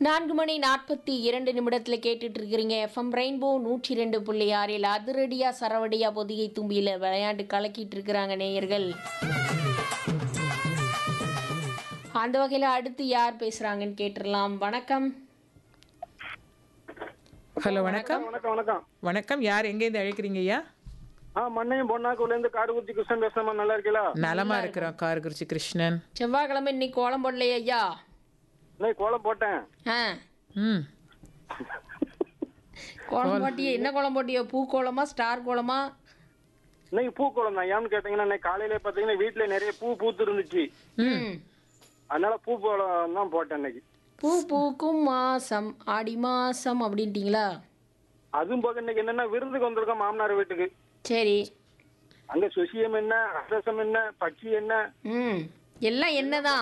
நான்கு மணி நாற்பத்தி இரண்டு நிமிடத்தில் கேட்டுட்டு இருக்கிறீங்க எஃப்எம் ரெயின்போ நூற்றி ரெண்டு புள்ளி ஆறில் அதிரடியா சரவடியா பொதிகை தும்பியில் விளையாண்டு கலக்கிட்டு இருக்கிறாங்க நேயர்கள் அந்த வகையில் அடுத்து யார் பேசுறாங்கன்னு கேட்டுடலாம் வணக்கம் ஹலோ வணக்கம் வணக்கம் வணக்கம் வணக்கம் யார் எங்கேருந்து அழைக்கிறீங்க ஐயா ஆ மண்ணையும் பொன்னாக்கூர்ல இருந்து காடுகுத்தி கிருஷ்ணன் பேசுறமா நல்லா இருக்கீங்களா நலமா இருக்கிறோம் கார்குறிச்சி கிருஷ்ணன் செவ்வாய்க்கிழமை இன்னைக்கு கோலம் போடலையே ஐயா இன்னைக்கு கோலம் போட்டேன் ஆ ம் கோலம் போட்டியே என்ன கோலம் போட்டியோ பூ கோலமா ஸ்டார் கோலமா இன்னைக்கு பூ கோலம் தான் ஏன்னு கேட்டீங்கன்னா இன்னைக்கு காலையில பாத்தீங்கன்னா வீட்டுல நிறைய பூ பூத்து இருந்துச்சு ம் அதனால பூ கோலம் தான் போட்டேன் இன்னைக்கு பூ பூக்கும் மாசம் ஆடி மாசம் அப்படின்ட்டீங்களா அதுவும் போக இன்னைக்கு என்னன்னா விருந்துக்கு வந்திருக்கோம் மாமனார் வீட்டுக்கு சரி அங்க சுசியம் என்ன ரசம் என்ன பச்சி என்ன ம் எல்லாம் என்னதான்